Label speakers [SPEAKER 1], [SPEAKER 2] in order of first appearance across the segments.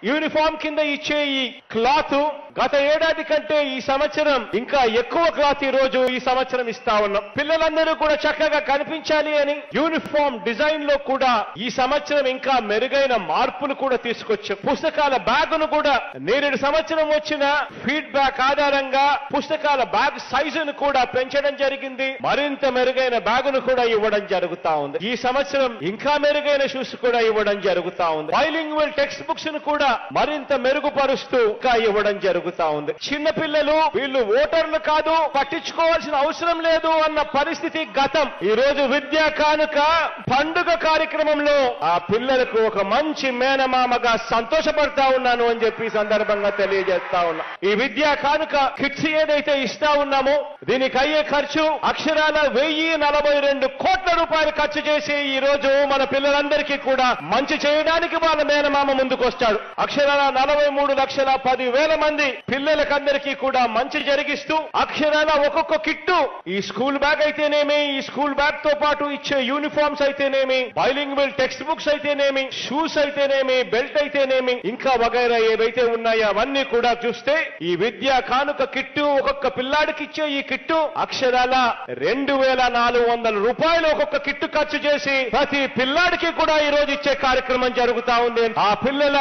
[SPEAKER 1] uniform కింద ఇచ్చే ఈ క్లాత్ గత ఏడాది కంటే ఈ సంవత్సరం ఇంకా ఎక్కువ క్లాత్ ఈ రోజు ఈ సంవత్సరం ఇస్తా ఉన్నాం పిల్లలందరూ కూడా చక్కగా కనిపించాలి అని యూనిఫామ్ డిజైన్ లో కూడా ఈ సంవత్సరం ఇంకా మెరుగైన మార్పులు కూడా తీసుకొచ్చాం పుస్తకాల బ్యాగును కూడా నేరేడు సంవత్సరం వచ్చిన ఫీడ్బ్యాక్ ఆధారంగా పుస్తకాల బ్యాగ్ సైజును కూడా పెంచడం జరిగింది మరింత మెరుగైన బ్యాగును కూడా ఇవ్వడం జరుగుతా ఉంది ఈ సంవత్సరం ఇంకా మెరుగైన షూస్ కూడా ఇవ్వడం జరుగుతా ఉంది బైలింగ్వల్ టెక్స్ట్ బుక్స్ ను కూడా మరింత మెరుగుపరుస్తూ ఇంకా ఇవ్వడం జరుగుతా ఉంది చిన్న పిల్లలు వీళ్ళు ఓటర్లు కాదు పట్టించుకోవాల్సిన అవసరం లేదు అన్న పరిస్థితి గతం ఈ రోజు విద్యా కానుక పండుగ కార్యక్రమంలో ఆ పిల్లలకు ఒక మంచి మేనమామగా సంతోషపడతా ఉన్నాను అని చెప్పి ఈ సందర్భంగా తెలియజేస్తా ఉన్నా ఈ విద్యా కానుక కిట్స్ ఏదైతే ఇస్తా ఉన్నామో దీనికి అయ్యే ఖర్చు అక్షరాల వెయ్యి నలభై రెండు కోట్ల రూపాయలు ఖర్చు చేసి ఈ రోజు మన పిల్లలందరికీ కూడా మంచి చేయడానికి వాళ్ళ మేనమామ ముందుకు వస్తాడు అక్షరాల నలభై మూడు లక్షల పది వేల మంది పిల్లలకందరికీ కూడా మంచి జరిగిస్తూ అక్షరాల ఒక్కొక్క కిట్టు ఈ స్కూల్ బ్యాగ్ అయితేనేమి ఈ స్కూల్ బ్యాగ్ తో పాటు ఇచ్చే యూనిఫామ్స్ అయితేనేమి బైలింగ్వల్ టెక్స్ట్ బుక్స్ అయితేనేమి షూస్ అయితేనేమి బెల్ట్ అయితేనేమి ఇంకా వగైరా ఏవైతే ఉన్నాయో అవన్నీ కూడా చూస్తే ఈ విద్యా కానుక కిట్టు ఒక్కొక్క పిల్లాడికి ఇచ్చే ఈ కిట్టు అక్షరాల రెండు వేల నాలుగు వందల రూపాయలు ఒక్కొక్క కిట్టు ఖర్చు చేసి ప్రతి పిల్లాడికి కూడా ఈ రోజు ఇచ్చే కార్యక్రమం జరుగుతా ఉంది ఆ పిల్లల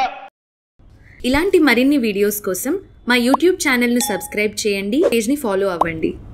[SPEAKER 2] ఇలాంటి మరిన్ని వీడియోస్ కోసం మా యూట్యూబ్ ఛానల్ను సబ్స్క్రైబ్ చేయండి పేజ్ని ఫాలో అవ్వండి